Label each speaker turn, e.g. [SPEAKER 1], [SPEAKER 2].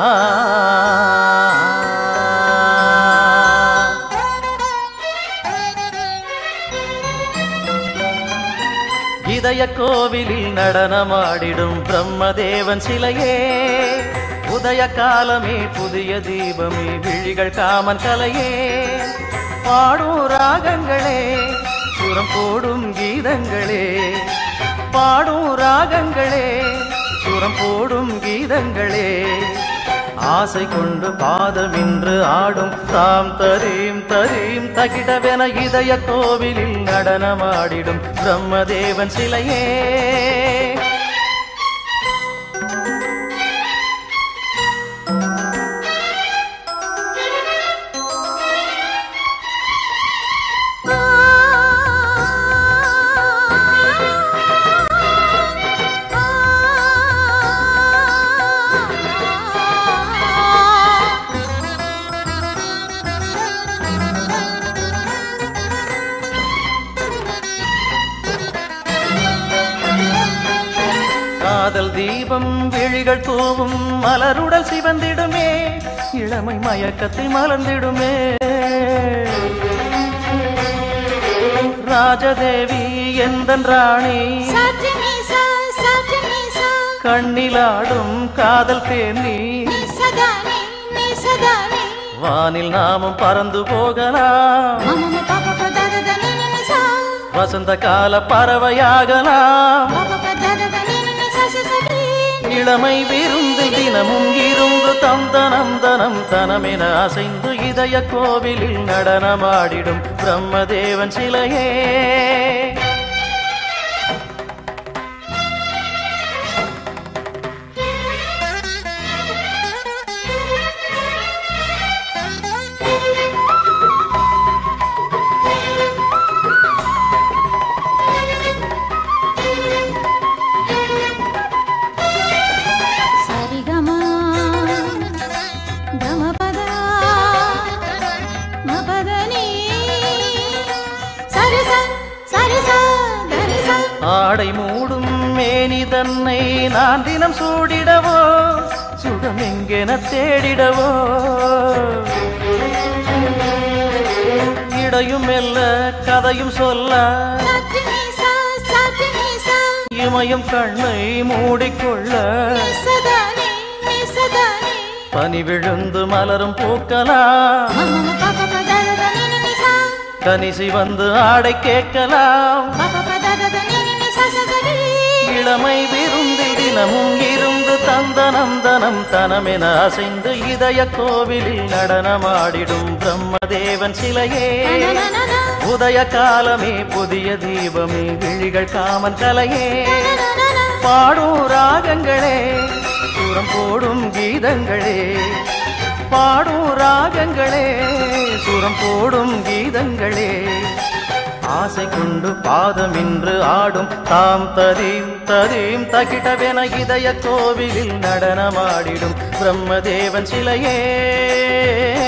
[SPEAKER 1] ஆ இதய கோவிலில் நடனமாடிடும் பிரம்மதேவன் சிலையே உதய காலமே புதிய தீபமே விழிகள் காமன் கலையே பாடும் ராகங்களே சுரம் போடும் கீதங்களே பாடும் ராகங்களே சுரம் போடும் கீதங்களே ஆசை கொண்டு பாதமின்று ஆடும் தாம் தரீம் தரீம் தகிடவென இதய கோவிலில் நடனமாடிடும் பிரம்மதேவன் சிலையே காதல் தீபம் விழிகள் தூவும் மலருடல் சிவந்திடுமே இளமை மயக்கத்தில் மலர்ந்திடுமே ராஜதேவி எந்தன் ராணி
[SPEAKER 2] சஜ்ஜனீசா சஜ்ஜனீசா
[SPEAKER 1] கண்ணிலாடும் காதல் தேனி
[SPEAKER 2] நிசதானி நிசதானி
[SPEAKER 1] வானில் நாமும் பறந்து போகலாம்
[SPEAKER 2] மமம பாப பதத நினி நிசா
[SPEAKER 1] வசந்த கால பறவையாகலாம்
[SPEAKER 2] பாப பதத நினி நிசா சசதி
[SPEAKER 1] இளமை விருந்து தினமும் இருந்து தந்தனம் தனம் தனமென அசைந்து இதய கோவிலில் நடனமாடிடும் பிரம்மதேவன் சிலையே
[SPEAKER 2] சரிகமா கமபத மபதனி சரிச சரிச தரிச
[SPEAKER 1] ஆடை மூடும் மேனி தன்னை நான் தினம் சூடிடவோ சுகம் எங்கென தேடிடவோ இடையும் மெல்ல கதையும் சொல்ல
[SPEAKER 2] சஜ்ஜனீசா சஜ்ஜனீசா
[SPEAKER 1] இமயம் கண்ணை மூடிக்கொள்ள
[SPEAKER 2] நிசதானி நிசதானி
[SPEAKER 1] பனி விழுந்து மலரும் பூக்கலாம்
[SPEAKER 2] மமம பாப பதத நினி நிசா
[SPEAKER 1] கனிசி வந்து ஆடை கேட்கலாம்
[SPEAKER 2] பாப பதத நினி நிசா சசதி
[SPEAKER 1] இளமை விருந்தில் தினமும் இருந்து தந்தனம் தனம் தனமென அசைந்து இதய கோவிலில் நடனமாடிடும் பிரம்மதேவன் சிலையே
[SPEAKER 2] நனனன
[SPEAKER 1] உதய காலமே புதிய தீபமே விழிகள் காமன் கலையே
[SPEAKER 2] நனனன
[SPEAKER 1] பாடும் ராகங்களே சுரம் போடும் கீதங்களே பாடும் ராகங்களே சுரம் போடும் கீதங்களே ஆசை கொண்டு பாதமின்று ஆடும் தாம் தரீம் தரீம் தகிடவென இதய கோவிலில் நடனமாடிடும் பிரம்மதேவன் சிலையே